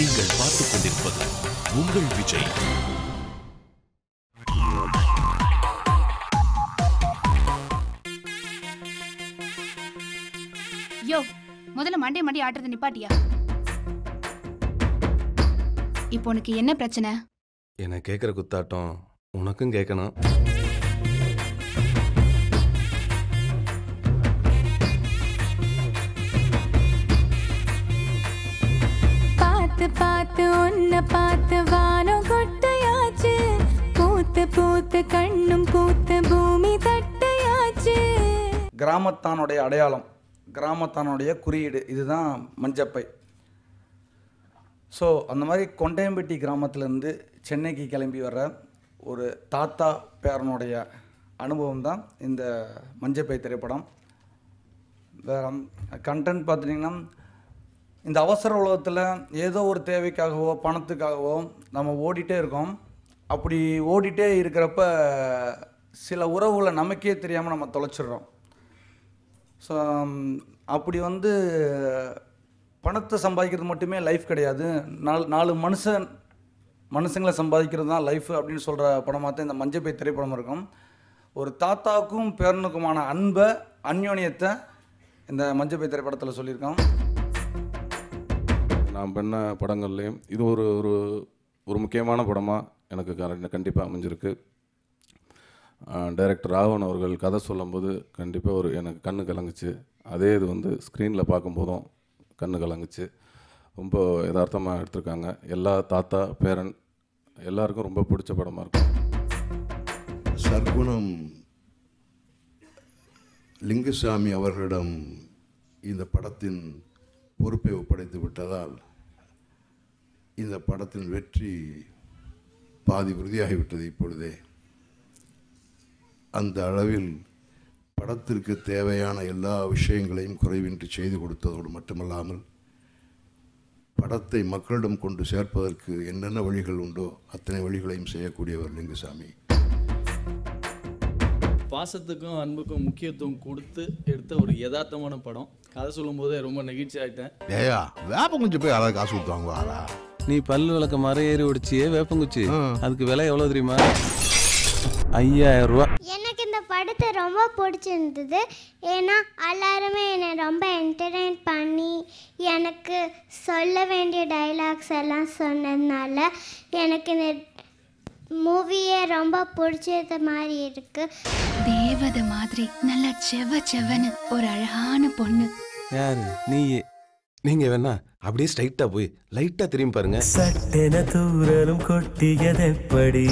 நீங்கள் பார்த்துக் கொண்டிருப்பது உங்கள் விஜய் யோ முதல்ல மண்டே மண்டி ஆட்டுறது நிப்பாட்டியா இப்போ உனக்கு என்ன பிரச்சனை என்னை கேட்குற குத்தாட்டம் உனக்கும் கேட்கணும் பார்த்து பார்த்து உன்னை பார்த்து வானம் கொட்டையாச்சு பூத்து பூத்து கண்ணும் பூத்து பூமி தட்டையாச்சு கிராமத்தானுடைய அடையாளம் கிராமத்தானுடைய குறியீடு இதுதான் மஞ்சப்பை ஸோ அந்த மாதிரி கொண்டையம்பட்டி கிராமத்திலேருந்து சென்னைக்கு கிளம்பி வர்ற ஒரு தாத்தா பேரனுடைய அனுபவம் தான் இந்த மஞ்சப்பை திரைப்படம் வேற கண்டென்ட் பார்த்துட்டிங்கன்னா இந்த அவசர உலகத்தில் ஏதோ ஒரு தேவைக்காகவோ பணத்துக்காகவோ நம்ம ஓடிட்டே இருக்கோம் அப்படி ஓடிட்டே இருக்கிறப்ப சில உறவுகளை நமக்கே தெரியாமல் நம்ம தொலைச்சிடுறோம் ஸோ அப்படி வந்து பணத்தை சம்பாதிக்கிறது மட்டுமே லைஃப் கிடையாது நாலு நாலு மனுஷன் மனுஷங்களை சம்பாதிக்கிறது தான் லைஃப் அப்படின்னு சொல்கிற படமாக தான் இந்த மஞ்சப்பை திரைப்படம் இருக்கும் ஒரு தாத்தாவுக்கும் பேரனுக்குமான அன்பை அந்யோன்யத்தை இந்த மஞ்சப்பை திரைப்படத்தில் சொல்லியிருக்கோம் நான் பண்ண படங்கள்லேயும் இது ஒரு ஒரு ஒரு முக்கியமான படமாக எனக்கு கண்டிப்பாக அமைஞ்சிருக்கு டைரக்டர் ராவன் அவர்கள் கதை சொல்லும்போது கண்டிப்பாக ஒரு எனக்கு கண்ணு கலங்குச்சு அதே இது வந்து ஸ்க்ரீனில் பார்க்கும்போதும் கண்ணு கலங்குச்சு ரொம்ப யதார்த்தமாக எடுத்திருக்காங்க எல்லா தாத்தா பேரன் எல்லாருக்கும் ரொம்ப பிடிச்ச படமாக இருக்கும் சர்க்குணம் லிங்குசாமி அவர்களிடம் இந்த படத்தின் பொறுப்பை ஒப்படைத்து விட்டதால் இந்த படத்தின் வெற்றி பாதி உறுதியாகிவிட்டது இப்பொழுதே அந்த அளவில் படத்திற்கு தேவையான எல்லா விஷயங்களையும் குறைவின்றி செய்து கொடுத்ததோடு மட்டுமல்லாமல் படத்தை மக்களிடம் கொண்டு சேர்ப்பதற்கு என்னென்ன வழிகள் உண்டோ அத்தனை வழிகளையும் செய்யக்கூடியவர் லிங்குசாமி பாசத்துக்கும் அன்புக்கும் முக்கியத்துவம் கொடுத்து எடுத்த ஒரு யதார்த்தமான படம் கதை சொல்லும்போதே ரொம்ப நெகிழ்ச்சி ஆயிட்டேன் ஏயா வேப்பங்குச்சி போய் யாராவது காசு கொடுத்து வாங்குவாரா நீ பல்லு விளக்க மரம் ஏறி ஒடிச்சியே வேப்பங்குச்சி அதுக்கு விலை எவ்வளவு தெரியுமா ஐயாயிரம் ரூபா எனக்கு இந்த படத்தை ரொம்ப பிடிச்சிருந்தது ஏன்னா எல்லாருமே என்னை ரொம்ப என்டர்டெயின் பண்ணி எனக்கு சொல்ல வேண்டிய டைலாக்ஸ் எல்லாம் சொன்னதுனால எனக்கு இந்த மூவியே ரொம்ப பிடிச்சது மாதிரி இருக்கு தேவதை மாதிரி நல்லா செவ செவன்னு ஒரு அழகான பொண்ணு யாரு நீயே நீங்க வேணா அப்படியே ஸ்ட்ரைட்டா போய் லைட்டா திரும்பி பாருங்க சட்டென தூரலும் கொட்டியதெப்படி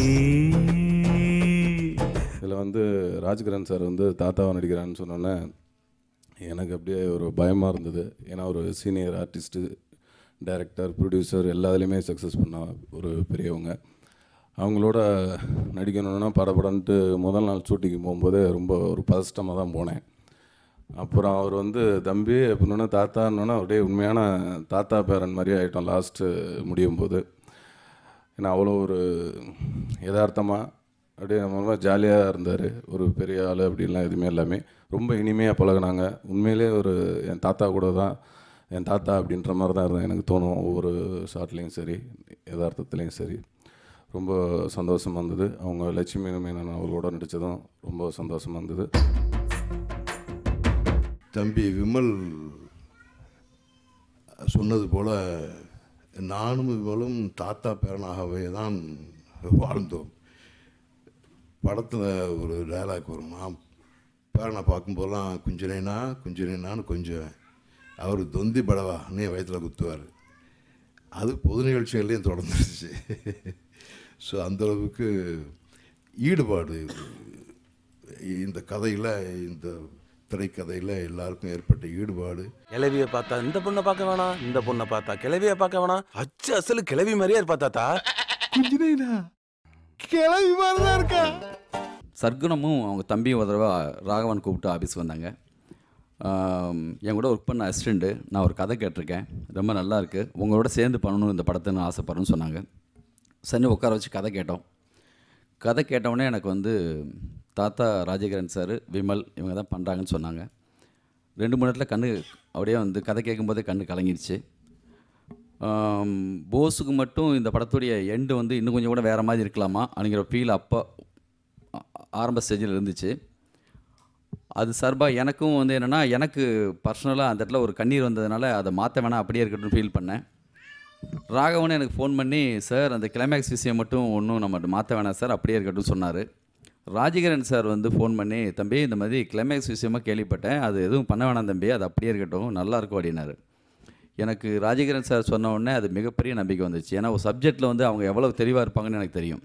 இதில் வந்து ராஜ்கிரண் சார் வந்து தாத்தாவை நடிக்கிறான்னு சொன்னோன்னே எனக்கு அப்படியே ஒரு பயமாக இருந்தது ஏன்னா ஒரு சீனியர் ஆர்டிஸ்ட்டு டைரக்டர் ப்ரொடியூசர் எல்லாத்துலேயுமே சக்ஸஸ் பண்ண ஒரு பெரியவங்க அவங்களோட நடிக்கணும்னா படப்படன்ட்டு முதல் நாள் ஷூட்டிங்கு போகும்போது ரொம்ப ஒரு பதஷ்டமாக தான் போனேன் அப்புறம் அவர் வந்து தம்பி அப்படின்னா தாத்தான்னொன்னே அப்படியே உண்மையான தாத்தா பேரன் மாதிரி ஆகிட்டோம் லாஸ்ட்டு முடியும் போது ஏன்னா அவ்வளோ ஒரு யதார்த்தமாக அப்படியே நம்ம ஜாலியாக இருந்தார் ஒரு பெரிய ஆள் அப்படின்லாம் எதுவுமே எல்லாமே ரொம்ப இனிமையாக பழகுனாங்க உண்மையிலே ஒரு என் தாத்தா கூட தான் என் தாத்தா அப்படின்ற மாதிரி தான் இருந்தேன் எனக்கு தோணும் ஒவ்வொரு ஷார்ட்லேயும் சரி யதார்த்தத்துலேயும் சரி ரொம்ப சந்தோஷமாக இருந்தது அவங்க லட்சுமி மேனன் அவர்களோட நடித்ததும் ரொம்ப சந்தோஷமாக இருந்தது தம்பி விமல் சொன்னது போல நானும் விமலும் தாத்தா பேரனாகவே தான் வாழ்ந்தோம் படத்தில் ஒரு டயலாக் வரும் நான் பேரனை பார்க்கும்போதெல்லாம் குஞ்சினேனா குஞ்சினேனான்னு கொஞ்சம் அவர் தொந்தி படவா நீ வயத்தில் குத்துவார் அது பொது நிகழ்ச்சிகள்லேயும் தொடர்ந்துருச்சு ஸோ அந்தளவுக்கு ஈடுபாடு இந்த கதையில் இந்த திரைக்கதையில் எல்லாருக்கும் ஏற்பட்ட ஈடுபாடு கிளவிய பார்த்தா இந்த பொண்ணை பார்க்க வேணாம் இந்த பொண்ணை பார்த்தா கிளவிய பார்க்க வேணாம் அச்சு அசலு கிளவி மாதிரியே இருப்பா தாத்தா கிளவி மாதிரி தான் இருக்கா சர்க்குணமும் அவங்க தம்பியும் ஒரு தடவை ராகவன் கூப்பிட்டு ஆஃபீஸ் வந்தாங்க ஆம், என் கூட ஒர்க் பண்ண அசிஸ்டண்ட்டு நான் ஒரு கதை கேட்டிருக்கேன் ரொம்ப நல்லா இருக்கு உங்களோட சேர்ந்து பண்ணணும் இந்த படத்தைன்னு ஆசைப்பட்றேன்னு சொன்னாங்க சரி உட்கார வச்சு கதை கேட்டோம் கதை கேட்டவுடனே எனக்கு வந்து தாத்தா ராஜகிரண் சார் விமல் இவங்க தான் பண்ணுறாங்கன்னு சொன்னாங்க ரெண்டு மணி நேரத்தில் கண்ணு அப்படியே வந்து கதை கேட்கும்போதே கண்ணு கலங்கிடுச்சு ஆம், போஸுக்கு மட்டும் இந்த படத்துடைய எண்டு வந்து இன்னும் கொஞ்சம் கூட வேறு மாதிரி இருக்கலாமா அப்படிங்கிற ஃபீல் அப்போ ஆ- ஆரம்ப ஸ்டேஜில் இருந்துச்சு அது சார்பாக எனக்கும் வந்து என்னென்னா எனக்கு பர்சனலாக அந்த இடத்துல ஒரு கண்ணீர் வந்ததுனால அதை மாற்ற வேணாம் அப்படியே இருக்கட்டும்னு ஃபீல் பண்ணேன் ராகவன் எனக்கு ஃபோன் பண்ணி சார் அந்த கிளைமேக்ஸ் விஷயம் மட்டும் ஒன்றும் நம்ம மாற்ற வேணாம் சார் அப்படியே இருக்கட்டும் சொன்னார் ராஜகிரண் சார் வந்து ஃபோன் பண்ணி தம்பி இந்த மாதிரி கிளைமேக்ஸ் விஷயமா கேள்விப்பட்டேன் அது எதுவும் பண்ண வேணாம் தம்பி அது அப்படியே இருக்கட்டும் நல்லா இருக்கும் அப்படின்னாரு எனக்கு ராஜகிரண் சார் சொன்ன உடனே அது மிகப்பெரிய நம்பிக்கை வந்துச்சு ஏன்னா ஒரு சப்ஜெக்டில் வந்து அவங்க எவ்வளோ தெளிவாக இருப்பாங்கன்னு எனக்கு தெரியும்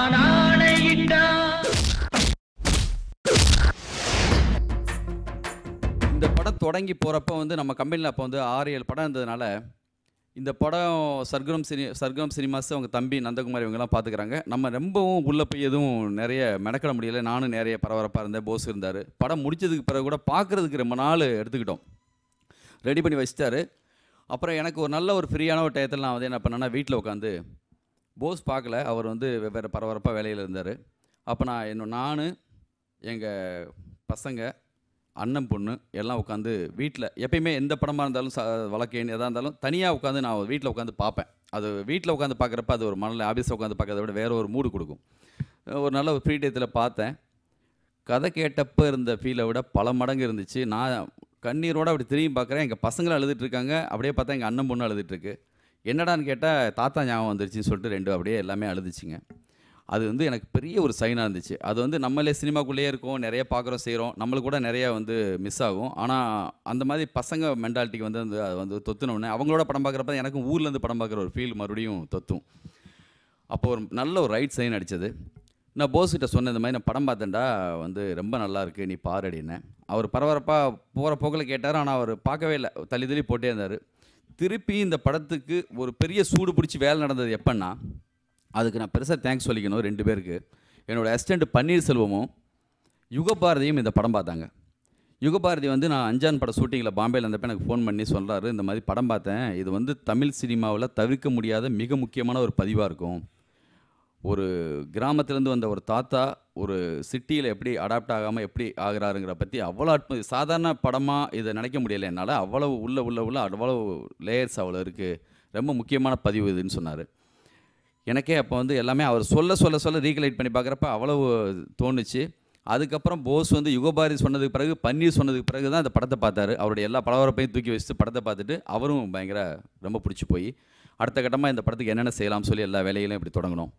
இந்த படம் தொடங்கி போகிறப்ப வந்து நம்ம கம்பெனியில் அப்போ வந்து ஆறு ஏழு படம் இருந்ததுனால இந்த படம் சர்க்கம் சினி சர்க்கம் சினிமாஸ் அவங்க தம்பி நந்தகுமார் இவங்கெல்லாம் பார்த்துக்கிறாங்க நம்ம ரொம்பவும் உள்ளே போய் எதுவும் நிறைய மெனக்கிட முடியல நானும் நிறைய பரபரப்பாக இருந்தேன் போஸ் இருந்தார் படம் முடிச்சதுக்கு பிறகு கூட பார்க்குறதுக்கு ரொம்ப நாள் எடுத்துக்கிட்டோம் ரெடி பண்ணி வச்சிட்டாரு அப்புறம் எனக்கு ஒரு நல்ல ஒரு ஃப்ரீயான ஒரு டயத்தில் நான் வந்து என்ன பண்ணேன்னா வீட்டில் உட்காந்து போஸ் பார்க்கல அவர் வந்து வெவ்வேறு பரபரப்பாக வேலையில் இருந்தார் அப்போ நான் என்ன நான் எங்கள் பசங்க அண்ணன் பொண்ணு எல்லாம் உட்காந்து வீட்டில் எப்பயுமே எந்த படமாக இருந்தாலும் ச வழக்கேன் எதாக இருந்தாலும் தனியாக உட்காந்து நான் வீட்டில் உட்காந்து பார்ப்பேன் அது வீட்டில் உட்காந்து பார்க்குறப்ப அது ஒரு மனநிலை ஆஃபீஸில் உட்காந்து பார்க்கறத விட வேறு ஒரு மூடு கொடுக்கும் ஒரு நல்ல ஒரு ஃப்ரீ டயத்தில் பார்த்தேன் கதை கேட்டப்போ இருந்த ஃபீலை விட பல மடங்கு இருந்துச்சு நான் கண்ணீரோட அப்படி திரும்பி பார்க்குறேன் எங்கள் பசங்களும் அழுதுட்டு இருக்காங்க அப்படியே பார்த்தா எங்கள் அண்ணன் பொண்ணு அழுதுட்டு இருக்கு என்னடான்னு கேட்டால் தாத்தா ஞாபகம் வந்துருச்சுன்னு சொல்லிட்டு ரெண்டு அப்படியே எல்லாமே அழுதுச்சுங்க அது வந்து எனக்கு பெரிய ஒரு சைனாக இருந்துச்சு அது வந்து நம்மளே சினிமாக்குள்ளேயே இருக்கோம் நிறைய பார்க்குறோம் செய்கிறோம் நம்மளுக்கு கூட நிறைய வந்து மிஸ் ஆகும் ஆனால் அந்த மாதிரி பசங்க மென்டாலிட்டிக்கு வந்து அந்த அது வந்து தொத்துனோடனே அவங்களோட படம் பார்க்குறப்ப எனக்கும் ஊர்லேருந்து படம் பார்க்குற ஒரு ஃபீல் மறுபடியும் தொத்தும் அப்போ ஒரு நல்ல ஒரு ரைட் சைன் அடித்தது நான் போஸ் கிட்ட சொன்னேன் இந்த மாதிரி நான் படம் பார்த்தேன்டா வந்து ரொம்ப நல்லா இருக்கு நீ பாரு அப்படின்னேன் அவர் பரபரப்பாக போகிற போக்கில் கேட்டார் ஆனால் அவர் பார்க்கவே இல்லை தள்ளி தள்ளி போட்டே இருந்தார் திருப்பி இந்த படத்துக்கு ஒரு பெரிய சூடு பிடிச்சி வேலை நடந்தது எப்பன்னா அதுக்கு நான் பெருசாக தேங்க்ஸ் சொல்லிக்கணும் ரெண்டு பேருக்கு என்னோடய அசிஸ்டண்ட் பன்னீர்செல்வமும் யுகபாரதியும் இந்த படம் பார்த்தாங்க யுகபாரதி வந்து நான் அஞ்சான் படம் ஷூட்டிங்கில் பாம்பேயில் இருந்தப்ப எனக்கு ஃபோன் பண்ணி சொல்கிறாரு இந்த மாதிரி படம் பார்த்தேன் இது வந்து தமிழ் சினிமாவில் தவிர்க்க முடியாத மிக முக்கியமான ஒரு பதிவாக இருக்கும் ஒரு கிராமத்துலேருந்து வந்த ஒரு தாத்தா ஒரு சிட்டியில் எப்படி அடாப்ட் ஆகாமல் எப்படி ஆகுறாருங்கிற பற்றி அவ்வளோ அற்புத சாதாரண படமாக இதை நினைக்க முடியல என்னால் அவ்வளவு உள்ள உள்ள உள்ள அவ்வளோ லேயர்ஸ் அவ்வளோ இருக்குது ரொம்ப முக்கியமான பதிவு இதுன்னு சொன்னார் எனக்கே அப்போ வந்து எல்லாமே அவர் சொல்ல சொல்ல சொல்ல ரீகலைட் பண்ணி பார்க்குறப்ப அவ்வளவு தோணுச்சு அதுக்கப்புறம் போஸ் வந்து யுகபாரி சொன்னதுக்கு பிறகு பன்னீர் சொன்னதுக்கு பிறகு தான் இந்த படத்தை பார்த்தாரு அவருடைய எல்லா பலவரப்பையும் தூக்கி வச்சுட்டு படத்தை பார்த்துட்டு அவரும் பயங்கர ரொம்ப பிடிச்சி போய் அடுத்த கட்டமாக இந்த படத்துக்கு என்னென்ன செய்யலாம்னு சொல்லி எல்லா வேலைகளையும் இப்படி தொடங்கணும்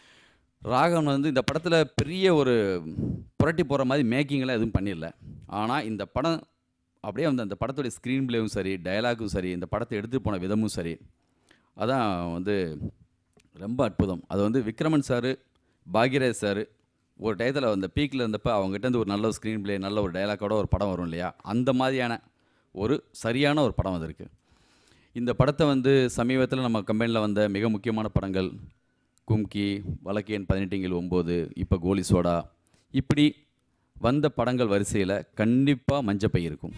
ராகவன் வந்து இந்த படத்தில் பெரிய ஒரு புரட்டி போகிற மாதிரி மேக்கிங்லாம் எதுவும் பண்ணிடல ஆனால் இந்த படம் அப்படியே வந்து அந்த படத்துடைய ஸ்க்ரீன் பிளேவும் சரி டயலாகும் சரி இந்த படத்தை எடுத்துகிட்டு போன விதமும் சரி அதான் வந்து ரொம்ப அற்புதம் அது வந்து விக்ரமன் சார் பாக்யராஜ் சார் ஒரு டயத்தில் அந்த பீக்கில் இருந்தப்போ அவங்ககிட்ட இருந்து ஒரு நல்ல ஸ்க்ரீன் பிளே நல்ல ஒரு டயலாக்கோட ஒரு படம் வரும் இல்லையா அந்த மாதிரியான ஒரு சரியான ஒரு படம் அது இருக்குது இந்த படத்தை வந்து சமீபத்தில் நம்ம கம்பெனியில் வந்த மிக முக்கியமான படங்கள் கும்கி வழக்கேன் பதினெட்டுங்கில் ஒம்பது இப்போ கோலி சோடா இப்படி வந்த படங்கள் வரிசையில் கண்டிப்பாக மஞ்சப்பை இருக்கும்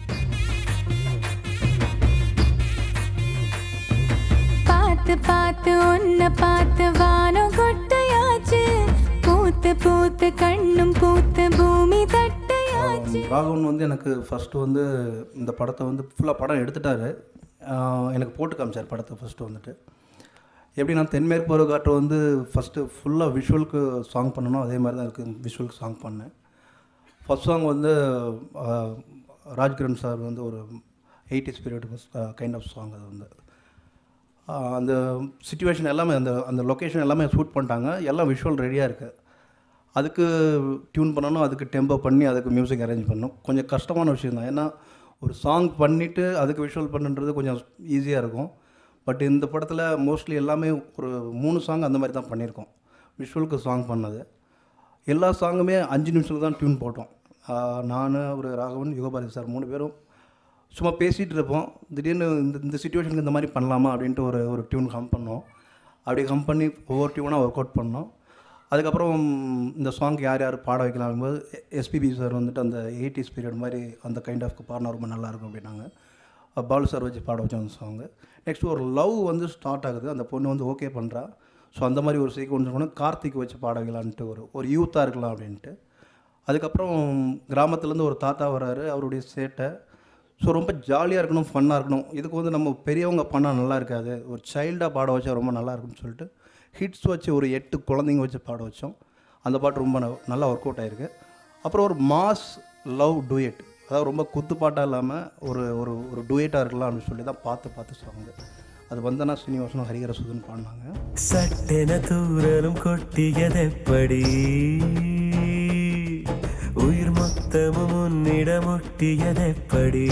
பார்த்து பார்த்து உன்னை பார்த்து வானம் கொட்டையாச்சு பூத்து பூத்து கண்ணும் பூத்து பூமி தட்டையாச்சு ராகவன் வந்து எனக்கு ஃபஸ்ட்டு வந்து இந்த படத்தை வந்து ஃபுல்லாக படம் எடுத்துட்டாரு ஆஹ் எனக்கு போட்டு காமிச்சார் படத்தை ஃபஸ்ட்டு வந்துட்டு எப்படின்னா தென்மேற்கு பருவக்காற்று வந்து ஃபஸ்ட்டு ஃபுல்லாக விஷுவலுக்கு சாங் பண்ணணும் அதே மாதிரி தான் இருக்குது விஷுவலுக்கு சாங் பண்ணேன் ஃபஸ்ட் சாங் வந்து ஆஹ் ராஜ்கிரண் சார் வந்து ஒரு eighties period kind of song அது வந்து ஆஹ் அந்த சுச்சுவேஷன் எல்லாமே அந்த அந்த லொக்கேஷன் எல்லாமே ஷூட் பண்ணிட்டாங்க எல்லாம் விஷுவல் ரெடியாக இருக்குது அதுக்கு டியூன் பண்ணணும் அதுக்கு டெம்போ பண்ணி அதுக்கு மியூசிக் அரேஞ்ச் பண்ணணும் கொஞ்சம் கஷ்டமான விஷயம் தான் ஏன்னா ஒரு சாங் பண்ணிவிட்டு அதுக்கு விஷுவல் பண்ணுன்றது கொஞ்சம் ஈஸியாக இருக்கும் பட் இந்த படத்தில் மோஸ்ட்லி எல்லாமே ஒரு மூணு சாங் அந்த மாதிரி தான் பண்ணியிருக்கோம் விஷுவலுக்கு சாங் பண்ணது எல்லா சாங்குமே அஞ்சு நிமிஷத்துக்கு தான் டியூன் போட்டோம் நான் ஒரு ராகவன் யுகபாரதி சார் மூணு பேரும் சும்மா பேசிகிட்டு இருப்போம் திடீர்னு இந்த இந்த சுச்சுவேஷனுக்கு இந்த மாதிரி பண்ணலாமா அப்படின்ட்டு ஒரு ஒரு டியூன் கம் பண்ணோம் அப்படி கம் பண்ணி ஒவ்வொரு டியூனாக ஒர்க் அவுட் பண்ணோம் அதுக்கப்புறம் இந்த சாங் யார் யார் பாட வைக்கலாம் போது எஸ்பிபி சார் வந்துட்டு அந்த எயிட்டிஸ் பீரியட் மாதிரி அந்த கைண்ட் ஆஃப் பாடினா ரொம்ப நல்லாயிருக்கும் அப்படின்னாங்க அஹ் பாலு சார் வச்சு பாட வச்சோம் அந்த சாங்கு நெக்ஸ்ட் ஒரு லவ் வந்து ஸ்டார்ட் ஆகுது அந்த பொண்ணு வந்து ஓகே பண்ணுறா ஸோ அந்த மாதிரி ஒரு சீக்வன்ஸ் ஒன்று கார்த்திக் வச்சு பாட வைக்கலான்ட்டு ஒரு ஒரு யூத்தாக இருக்கலாம் அப்படின்ட்டு அதுக்கப்புறம் கிராமத்துலேருந்து ஒரு தாத்தா வராரு அவருடைய சேட்டை ஸோ ரொம்ப ஜாலியாக இருக்கணும் ஃபன்னாக இருக்கணும் இதுக்கு வந்து நம்ம பெரியவங்க பண்ணால் நல்லா இருக்காது ஒரு சைல்டாக பாட வச்சா ரொம்ப நல்லா இருக்கும்னு சொல்லிட்டு ஹிட்ஸ் வச்சு ஒரு எட்டு குழந்தைங்க வச்சு பாட வச்சோம் அந்த பாட்டு ரொம்ப ந- நல்லா ஒர்க் அவுட் ஆயிருக்கு அப்புறம் ஒரு மாஸ் லவ் டூயட் அதாவது ரொம்ப குத்து பாட்டாக இல்லாமல் ஒரு ஒரு ஒரு டூயட்டாக இருக்கலாம்னு சொல்லி தான் பார்த்து பார்த்து சாங் அது வந்தனா சீனிவாசனும் ஹரிஹரசுதன் பாடினாங்க சட்டென தூரலும் கொட்டியதெப்படி உயிர் மொத்தமும் உன்னிடம் ஒட்டியதெப்படி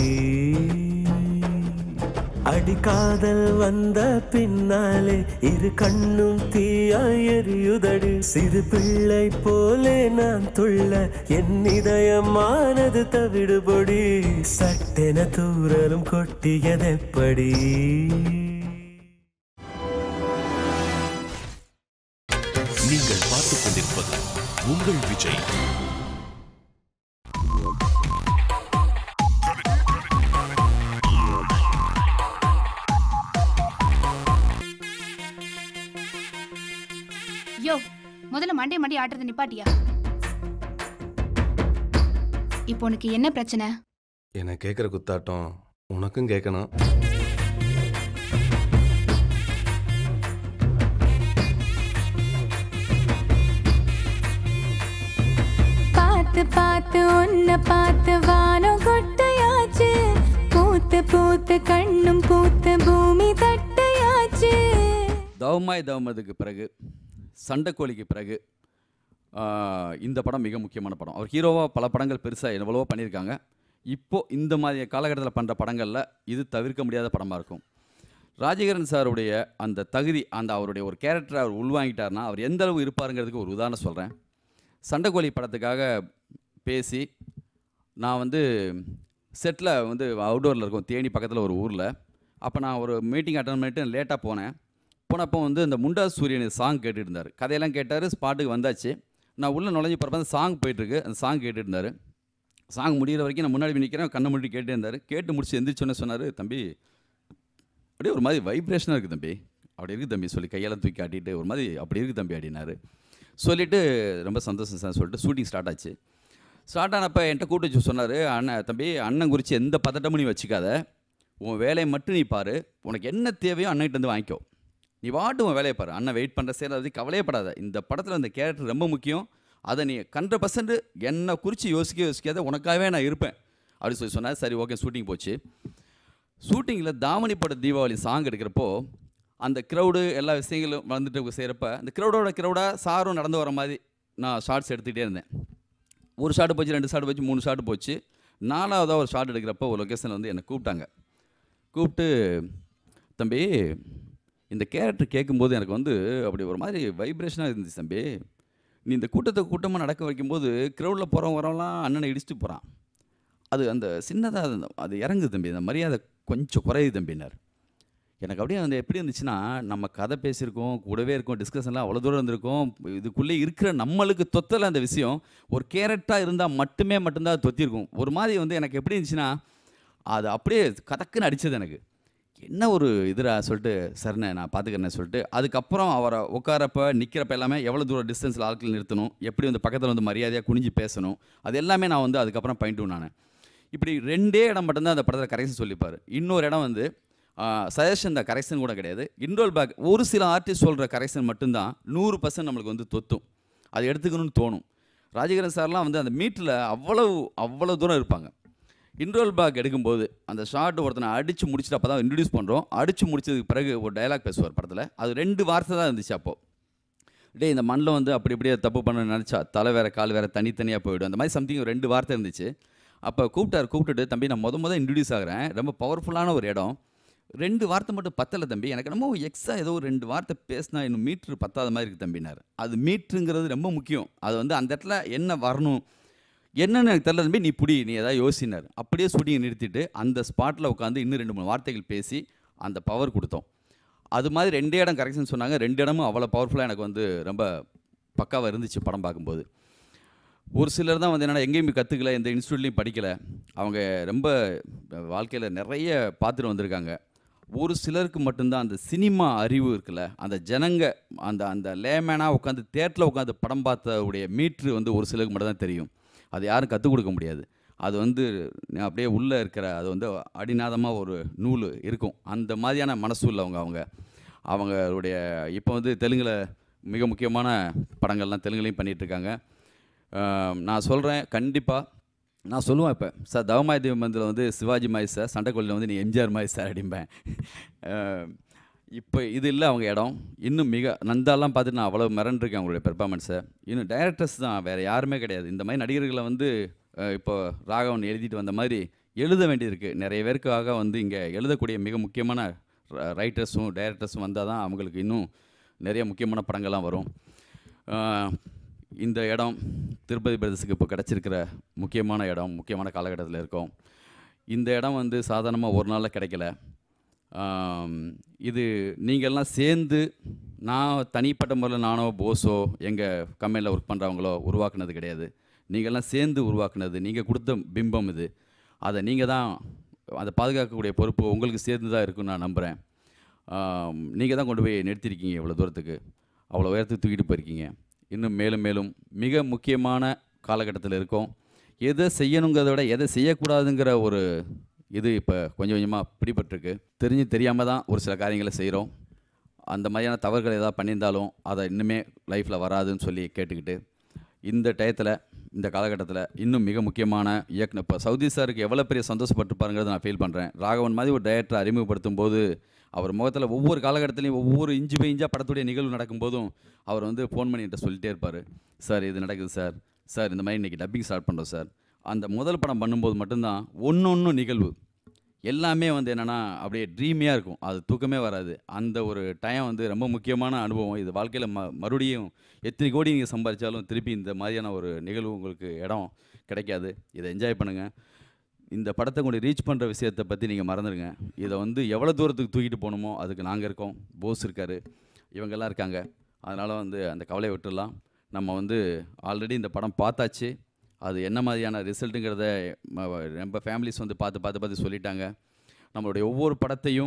அடிக்காதல் வந்த பின்னாலே இரு கண்ணும் தீயாய் எரியுதடி சிறு பிள்ளை போலே நான் துள்ள என் இதயமானது தவிடுபொடி சட்டென தூரலும் கொட்டியதெப்படி நீங்கள் பார்த்துக் கொண்டிருப்பது உங்கள் விஜய் யோ முதல்ல மண்டே மண்டி ஆட்டுறது நிப்பாட்டியா இப்போ உனக்கு என்ன பிரச்சனை என்னை கேட்குற குத்தாட்டம் உனக்கும் கேட்கணும் பார்த்து பார்த்து உன்னை பார்த்து வானம் கொட்டையாச்சு பூத்து பூத்து கண்ணும் பூத்து பூமி தட்டையாச்சு தவமாய் தவமதுக்கு பிறகு சண்டைக்கோழிக்கு பிறகு ஆஹ், இந்த படம் மிக முக்கியமான படம் அவர் ஹீரோவாக பல படங்கள் பெருசாக எவ்வளவோ பண்ணியிருக்காங்க இப்போது இந்த மாதிரி காலகட்டத்தில் பண்ணுற படங்களில் இது தவிர்க்க முடியாத படமாக இருக்கும் ராஜகிரண் சாருடைய அந்த தகுதி அந்த அவருடைய ஒரு கேரக்டரை அவர் உள்வாங்கிட்டார்னா அவர் எந்த அளவு இருப்பாருங்கிறதுக்கு ஒரு உதாரணம் சொல்கிறேன் சண்டைக்கோழி படத்துக்காக பேசி நான் வந்து செட்டில் வந்து அவுடோரில் இருக்கோம் தேனி பக்கத்தில் ஒரு ஊரில் அப்போ நான் ஒரு மீட்டிங் அட்டன் பண்ணிட்டு லேட்டாக போனேன் போனப்போ வந்து இந்த முண்டா சூரியன் சாங் கேட்டுட்டு இருந்தார் கதையெல்லாம் கேட்டார் ஸ்பாட்டுக்கு வந்தாச்சு நான் உள்ளே நுழைஞ்சு போகிறப்ப அந்த சாங் போயிட்டுருக்கு அந்த சாங் கேட்டுட்டு இருந்தார் சாங் முடியிற வரைக்கும் நான் முன்னாடி போய் நிற்கிறேன் கண்ணை மூடி கேட்டே இருந்தார் கேட்டு முடிச்சு எந்திரிச்சோன்னே சொன்னார் தம்பி அப்படியே ஒரு மாதிரி வைப்ரேஷனாக இருக்குது தம்பி அப்படி இருக்குது தம்பி சொல்லி கையெல்லாம் தூக்கி காட்டிட்டு ஒரு மாதிரி அப்படி இருக்குது தம்பி அப்படின்னாரு சொல்லிவிட்டு ரொம்ப சந்தோஷம் சார் சொல்லிட்டு ஷூட்டிங் ஸ்டார்ட் ஆச்சு ஸ்டார்ட் ஆனப்போ என்கிட்ட கூட்டு வச்சு சொன்னார் அண்ணன் தம்பி அண்ணன் குறித்து எந்த பதட்டமும் நீ வச்சுக்காத உன் வேலையை மட்டும் நீ பாரு உனக்கு என்ன தேவையோ அண்ணன்கிட்ட வந்து வாங்கிக்கோ நீ வாட்டு உன் வேலையை பாரு அண்ணன் வெயிட் பண்ணுற சேர அதை கவலையப்படாத இந்த படத்தில் இந்த கேரக்டர் ரொம்ப முக்கியம் அதை நீ ஹண்ட்ரட் பர்சன்ட் என்னை குறித்து யோசிக்க யோசிக்காத உனக்காகவே நான் இருப்பேன் அப்படின்னு சொல்லி சொன்னார் சரி ஓகே ஷூட்டிங் போச்சு ஷூட்டிங்கில் தாமணி பட தீபாவளி சாங் எடுக்கிறப்போ அந்த க்ரௌடு எல்லா விஷயங்களும் வந்துட்டு செய்கிறப்ப அந்த க்ரௌடோட க்ரௌடாக சாரும் நடந்து வர மாதிரி நான் ஷார்ட்ஸ் எடுத்துக்கிட்டே இருந்தேன் ஒரு ஷாட் போச்சு ரெண்டு ஷாட் போச்சு மூணு ஷாட் போச்சு நாலாவதாக ஒரு ஷாட் எடுக்கிறப்போ ஒரு லொக்கேஷனில் வந்து என்னை கூப்பிட்டாங்க கூப்பிட்டு தம்பி இந்த கேரக்டர் கேட்கும்போது எனக்கு வந்து அப்படி ஒரு மாதிரி வைப்ரேஷனாக இருந்துச்சு தம்பி நீ இந்த கூட்டத்தை கூட்டமாக நடக்க வைக்கும்போது க்ரௌடில் போகிறவங்க வரவங்களாம் அண்ணனை இடிச்சுட்டு போகிறான் அது அந்த சின்னதாக அது இறங்குது தம்பி அந்த மரியாதை கொஞ்சம் குறையுது தம்பினார் எனக்கு அப்படியே வந்து எப்படி இருந்துச்சுன்னா நம்ம கதை பேசியிருக்கோம் கூடவே இருக்கோம் டிஸ்கஷன்லாம் அவ்வளோ தூரம் இருந்திருக்கோம் இதுக்குள்ளே இருக்கிற நம்மளுக்கு தொத்தல அந்த விஷயம் ஒரு கேரக்டாக இருந்தால் மட்டுமே மட்டும்தான் அது தொத்திருக்கும் ஒரு மாதிரி வந்து எனக்கு எப்படி இருந்துச்சுன்னா அது அப்படியே கதக்குன்னு அடிச்சது எனக்கு என்ன ஒரு இதுரா சொல்லிட்டு சரிண்ணே நான் பார்த்துக்கிறேன்னு சொல்லிட்டு அதுக்கப்புறம் அவரை உட்காரப்ப நிற்கிறப்ப எல்லாமே எவ்வளோ தூரம் டிஸ்டன்ஸில் ஆட்கள் நிறுத்தணும் எப்படி வந்து பக்கத்தில் வந்து மரியாதையாக குனிஞ்சு பேசணும் அது எல்லாமே நான் வந்து அதுக்கப்புறம் பயின்ட்டு நான் இப்படி ரெண்டே இடம் மட்டும்தான் அந்த படத்தில் கரெக்ஷன் சொல்லிப்பார் இன்னொரு இடம் வந்து சஜஷன் தான் கரெக்ஷன் கூட கிடையாது இன்ரோல் பேக் ஒரு சில ஆர்டிஸ்ட் சொல்கிற கரெக்ஷன் மட்டும்தான் நூறு பர்சன்ட் நம்மளுக்கு வந்து தொத்தும் அது எடுத்துக்கணும்னு தோணும் ராஜகிரன் சார்லாம் வந்து அந்த மீட்டில் அவ்வளவு அவ்வளோ தூரம் இருப்பாங்க இன்ரோல் பேக் எடுக்கும்போது அந்த ஷார்ட் ஒருத்தனை அடித்து முடிச்சுட்டு அப்போ தான் இன்ட்ரடியூஸ் பண்ணுறோம் அடித்து முடிச்சதுக்கு பிறகு ஒரு டயலாக் பேசுவார் படத்தில் அது ரெண்டு வார்த்தை தான் இருந்துச்சு அப்போது டேய் இந்த மண்ணில் வந்து அப்படி இப்படியே தப்பு பண்ண நினச்சா தலை வேற கால் வேற தனித்தனியாக போயிடும் அந்த மாதிரி சம்திங் ரெண்டு வார்த்தை இருந்துச்சு அப்போ கூப்பிட்டார் கூப்பிட்டுட்டு தம்பி நான் முத முத இன்ட்ரடியூஸ் ஆகிறேன் ரொம்ப பவர்ஃபுல்லான ஒரு இடம் ரெண்டு வார்த்தை மட்டும் பத்தலை தம்பி எனக்கு என்னமோ எக்ஸ்ட்ரா ஏதோ ஒரு ரெண்டு வார்த்தை பேசினா இன்னும் மீட்ரு பத்தாத மாதிரி இருக்குது தம்பினார் அது மீட்ருங்கிறது ரொம்ப முக்கியம் அது வந்து அந்த இடத்துல என்ன வரணும் என்னன்னு எனக்கு தெரியல தம்பி நீ புடி நீ ஏதாவது யோசினார் அப்படியே ஷூட்டிங் நிறுத்திட்டு அந்த ஸ்பாட்டில் உட்காந்து இன்னும் ரெண்டு மூணு வார்த்தைகள் பேசி அந்த பவர் கொடுத்தோம் அது மாதிரி ரெண்டே இடம் கரெக்ஷன் சொன்னாங்க ரெண்டு இடமும் அவ்வளோ பவர்ஃபுல்லாக எனக்கு வந்து ரொம்ப பக்காவாக இருந்துச்சு படம் பார்க்கும்போது ஒரு சிலர் தான் வந்து என்னென்னா எங்கேயுமே கற்றுக்கல எந்த இன்ஸ்டியூட்லேயும் படிக்கலை அவங்க ரொம்ப வாழ்க்கையில் நிறைய பார்த்துட்டு வந்திருக்காங்க ஒரு சிலருக்கு மட்டும்தான் அந்த சினிமா அறிவு இருக்குல்ல அந்த ஜனங்க அந்த அந்த லேமேனாக உட்காந்து தேட்டரில் உட்காந்து படம் பார்த்தவுடைய மீட்ரு வந்து ஒரு சிலருக்கு மட்டும் தான் தெரியும் அது யாரும் கற்றுக் கொடுக்க முடியாது அது வந்து அப்படியே உள்ளே இருக்கிற அது வந்து அடிநாதமாக ஒரு நூல் இருக்கும் அந்த மாதிரியான மனசு உள்ளவங்க அவங்க அவங்களுடைய இப்போ வந்து தெலுங்கில் மிக முக்கியமான படங்கள்லாம் தெலுங்குலையும் பண்ணிகிட்ருக்காங்க நான் சொல்கிறேன் கண்டிப்பாக நான் சொல்லுவேன் இப்போ சார் தவமாய் தீபந்தில் வந்து சிவாஜி மாய் சார் சண்டைக்கோழியில் வந்து நீ எம்ஜிஆர் மாய் சார் அப்படிம்பேன் அஹ், இப்போ இது இல்லை அவங்க இடம் இன்னும் மிக நந்தாலாம் பார்த்துட்டு நான் அவ்வளோ மிரண்டிருக்கேன் அவங்களுடைய பெர்ஃபார்மன்ஸை இன்னும் டைரக்டர்ஸ் தான் வேறு யாருமே கிடையாது இந்த மாதிரி நடிகர்களை வந்து அஹ், இப்போ ராகவன் எழுதிட்டு வந்த மாதிரி எழுத வேண்டியிருக்கு நிறைய பேருக்காக வந்து இங்கே எழுதக்கூடிய மிக முக்கியமான ரைட்டர்ஸும் டைரக்டர்ஸும் வந்தால் தான் அவங்களுக்கு இன்னும் நிறைய முக்கியமான படங்கள்லாம் வரும் அஹ், இந்த இடம் திருப்பதி பிரதேசத்துக்கு இப்போ கிடச்சிருக்கிற முக்கியமான இடம் முக்கியமான காலகட்டத்தில் இருக்கோம் இந்த இடம் வந்து சாதாரணமாக ஒரு நாளில் கிடைக்கல ஆம், இது நீங்கள்லாம் சேர்ந்து நான் தனிப்பட்ட முறையில் நானோ போஸோ எங்கள் கம்பெனியில் ஒர்க் பண்ணுறவங்களோ உருவாக்குனது கிடையாது நீங்கள்லாம் சேர்ந்து உருவாக்குனது நீங்கள் கொடுத்த பிம்பம் இது அதை நீங்கள் தான் அதை பாதுகாக்கக்கூடிய பொறுப்பு உங்களுக்கு சேர்ந்து தான் இருக்குன்னு நான் நம்புகிறேன் நீங்கள் தான் கொண்டு போய் நிறுத்திருக்கீங்க இவ்வளோ தூரத்துக்கு அவ்வளோ உயரத்துக்கு தூக்கிட்டு போயிருக்கீங்க இன்னும் மேலும் மேலும் மிக முக்கியமான காலகட்டத்தில் இருக்கோம் எதை செய்யணுங்கிறத விட எதை செய்யக்கூடாதுங்கிற ஒரு இது இப்போ கொஞ்சம் கொஞ்சமாக பிடிபட்டிருக்கு தெரிஞ்சு தெரியாமல் தான் ஒரு சில காரியங்களை செய்கிறோம் அந்த மாதிரியான தவறுகள் ஏதாவது பண்ணியிருந்தாலும் அதை இன்னுமே லைஃப்பில் வராதுன்னு சொல்லி கேட்டுக்கிட்டு இந்த டயத்தில் இந்த காலகட்டத்தில் இன்னும் மிக முக்கியமான இயக்குனர் இப்போ சவுதி சாருக்கு எவ்வளோ பெரிய சந்தோஷப்பட்டிருப்பாருங்கிறத நான் ஃபீல் பண்ணுறேன் ராகவன் மாதிரி ஒரு டைரக்டரை அறிமுகப்படுத்தும் போது அவர் முகத்தில் ஒவ்வொரு காலகட்டத்திலையும் ஒவ்வொரு இன்ச்சு பை இன்ச்சாக படத்துடைய நிகழ்வு நடக்கும்போதும் அவர் வந்து ஃபோன் பண்ணி என்கிட்ட சொல்லிட்டே இருப்பார் சார் இது நடக்குது சார் சார் இந்த மாதிரி இன்றைக்கி டப்பிங் ஸ்டார்ட் பண்ணுறோம் சார் அந்த முதல் படம் பண்ணும்போது மட்டும்தான் ஒன்று ஒன்று நிகழ்வு எல்லாமே வந்து என்னென்னா அப்படியே ட்ரீமியாக இருக்கும் அது தூக்கமே வராது அந்த ஒரு டைம் வந்து ரொம்ப முக்கியமான அனுபவம் இது வாழ்க்கையில் ம மறுபடியும் எத்தனை கோடி நீங்கள் சம்பாதிச்சாலும் திருப்பி இந்த மாதிரியான ஒரு நிகழ்வு உங்களுக்கு இடம் கிடைக்காது இதை என்ஜாய் பண்ணுங்கள் இந்த படத்தை கொண்டு ரீச் பண்ணுற விஷயத்தை பற்றி நீங்கள் மறந்துடுங்க இதை வந்து எவ்வளோ தூரத்துக்கு தூக்கிட்டு போகணுமோ அதுக்கு நாங்கள் இருக்கோம் போஸ் இருக்கார் இவங்கெல்லாம் இருக்காங்க அதனால் வந்து அந்த கவலையை விட்டுடலாம் நம்ம வந்து ஆல்ரெடி இந்த படம் பார்த்தாச்சு அது என்ன மாதிரியான ரிசல்ட்டுங்கிறத ம- நம்ம ஃபேமிலிஸ் வந்து பார்த்து பார்த்து பார்த்து சொல்லிட்டாங்க நம்மளுடைய ஒவ்வொரு படத்தையும்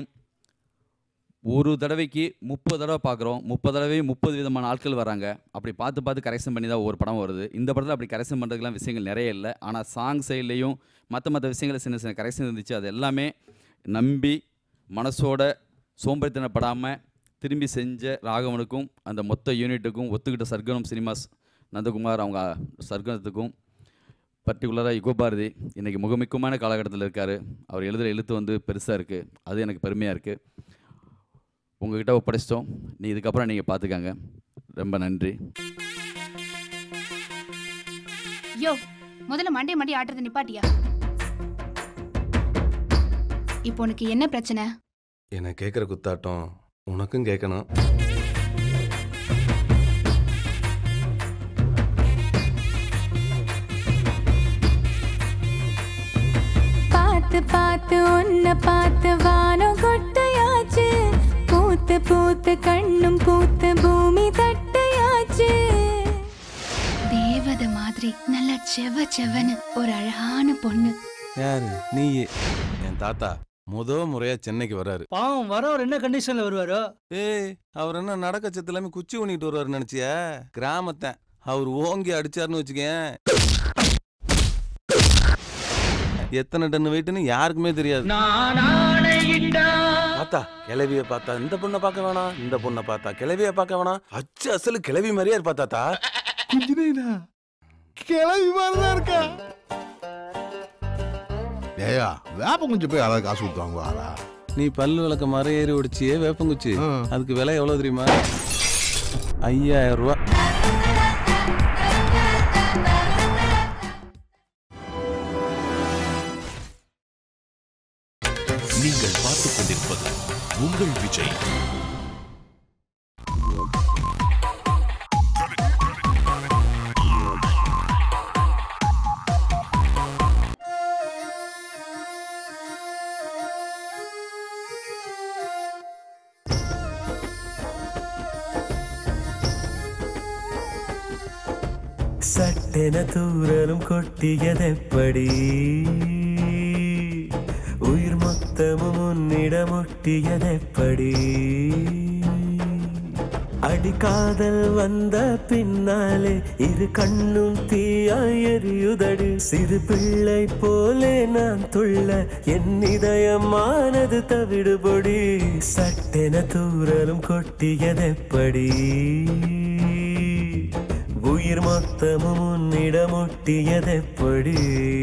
ஒரு தடவைக்கு முப்பது தடவை பார்க்குறோம் முப்பது தடவையும் முப்பது விதமான ஆட்கள் வராங்க அப்படி பார்த்து பார்த்து கரெக்ஷன் பண்ணி தான் ஒவ்வொரு படம் வருது இந்த படத்தில் அப்படி கரெக்ஷன் பண்ணுறதுக்குலாம் விஷயங்கள் நிறைய இல்லை ஆனால் சாங் சைட்லேயும் மற்ற மற்ற விஷயங்கள் சின்ன சின்ன கரெக்ஷன் இருந்துச்சு அது எல்லாமே நம்பி மனசோட சோம்பேறித்தனப்படாமல் திரும்பி செஞ்ச ராகவனுக்கும் அந்த மொத்த யூனிட்டுக்கும் ஒத்துக்கிட்ட சர்க்கனம் சினிமாஸ் நந்தகுமார் அவங்க சர்க்கனத்துக்கும் பர்டிகுலராக யுகோ பாரதி இன்றைக்கி முகமிக்கமான காலகட்டத்தில் இருக்கார் அவர் எழுதுகிற எழுத்து வந்து பெருசாக இருக்குது அது எனக்கு பெருமையாக இருக்குது உங்ககிட்ட ஒப்படைச்சிட்டோம் நீ இதுக்கப்புறம் நீங்கள் பார்த்துக்கங்க ரொம்ப நன்றி யோ முதல்ல மண்டே மண்டி ஆட்டுறதை நிப்பாட்டியா இப்போ உனக்கு என்ன பிரச்சனை என்னை கேட்குற குத்தாட்டம் உனக்கும் கேட்கணும் பார்த்து பார்த்து உன்னை பார்த்து வானம் கொட்டையாச்சு பூத்து பூத்து கண்ணும் பூத்து பூமி தட்டையாச்சு தேவதை மாதிரி நல்லா செவ செவன்னு ஒரு அழகான பொண்ணு யாரு நீயே என் தாத்தா முத முறையா சென்னைக்கு வராரு பாவம் வரவர் என்ன கண்டிஷன்ல வருவாரோ ஏய் அவர் என்ன நடக்க சத்து எல்லாமே குச்சி ஊனிட்டு வருவாரு நினைச்சியா கிராமத்தன் அவர் ஓங்கி அடிச்சாருன்னு வச்சுக்கேன் எத்தனை டன் வெயிட்னு யாருக்குமே தெரியாது பார்த்தா கிளவிய பார்த்தா இந்த பொண்ணை பார்க்க வேணாம் இந்த பொண்ணை பார்த்தா கிளவிய பார்க்க வேணாம் அச்சு அசலு கிளவி மாதிரியா இருப்பா தாத்தா கிளவி மாதிரிதான் இருக்கா ஏயா வேப்ப கொஞ்சம் போய் அழகு காசு கொடுத்து வாங்குவாரா நீ பல்லு விளக்க மரம் ஏறி ஒடிச்சியே வேப்பங்குச்சி அதுக்கு விலை எவ்வளவு தெரியுமா ஐயாயிரம் ரூபா நீங்கள் பார்த்துக் கொண்டிருப்பது உங்கள் விஜய் சட்டென தூரலும் கொட்டியதெப்படி உயிர் மொத்தமும் உன்னிடம் ஒட்டியதெப்படி அடி அடி காதல் வந்த பின்னாலே இரு கண்ணும் தீயாய் எரியுதடி சிறு பிள்ளை போலே நான் துள்ள என் இதயமானது தவிடுபொடி சட்டென தூரலும் கொட்டியதெப்படி உயிர் மொத்தமும் உன்னிடம் ஒட்டியதெப்படி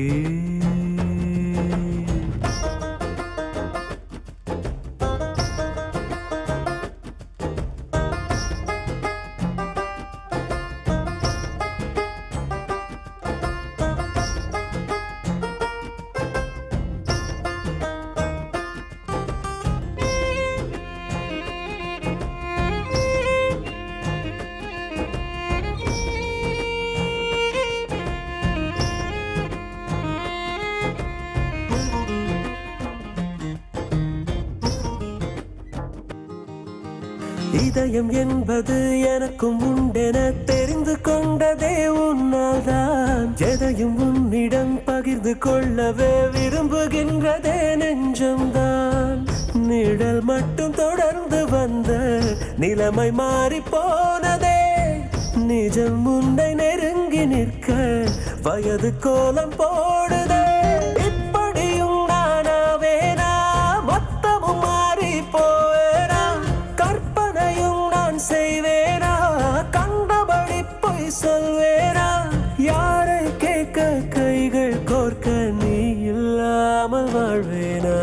இதயம் என்பது எனக்கும் உண்டென தெரிந்து கொண்டதே உன்னால் தான் எதையும் உன்னிடம் பகிர்ந்து கொள்ளவே விரும்புகின்றதே நெஞ்சம்தான் நிழல் மட்டும் தொடர்ந்து வந்த நிலைமை மாறி போனதே நிஜம் உன்னை நெருங்கி நிற்க வயது கோலம் போடுதே இப்படியும் நானாவேனா மொத்தமும் மாறி போவேனா கற்பனையும் நான் செய்வேனா கண்டபடி பொய் சொல்வேனா யாரை கேட்க கைகள் கோர்க்க நீ இல்லாமல் வாழ்வேனா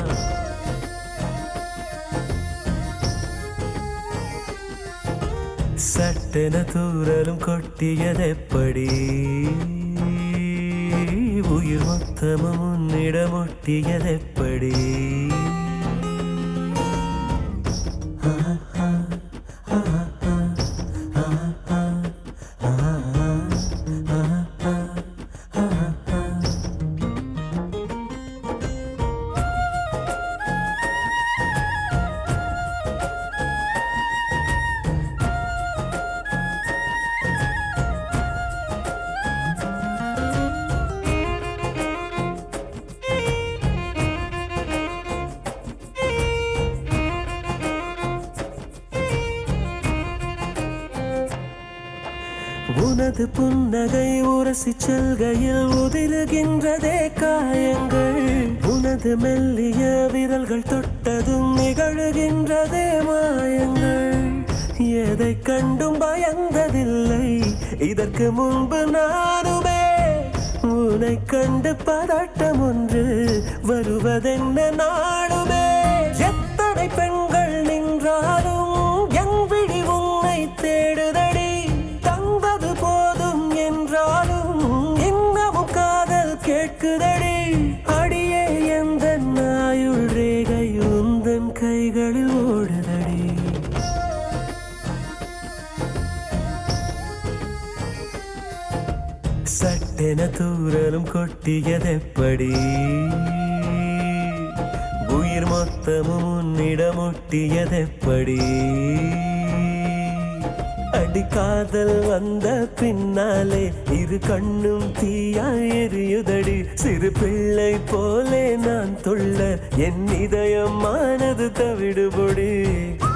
சட்டென தூரலும் கொட்டியதெப்படி உயிர் மொத்தமும் உன்னிடம் ஒட்டியதெப்படி உனது புன்னகை உரசி செல்கையில் உதிருகின்றதே காயங்கள் உனது மெல்லிய விரல்கள் தொட்டதும் நிகழுகின்றதே மாயங்கள் எதை கண்டும் பயந்ததில்லை இதற்கு முன்பு நானுமே உன்னை கண்டு பதட்டம் ஒன்று வருவதென்ன நாளுமே எத்தனை பெண்கள் நின்றாலும் என் விழி உன்னை தேடுதடி தந்தது போதும் என்றாலும் இன்னமும் காதல் கேட்குதடி அடியே எந்த நாயுள் ரேகை உந்தன் கைகளில் ஓடுதடி சட்டென தூரலும் கொட்டியதெப்படி உயிர் மொத்தமும் உன்னிடம் ஒட்டியதெப்படி அடி காதல் வந்த பின்னாலே இரு கண்ணும் தீயாய் எரியுதடி சிறு பிள்ளை போலே நான் தொள்ள என் இதயமானது தவிடுபொடி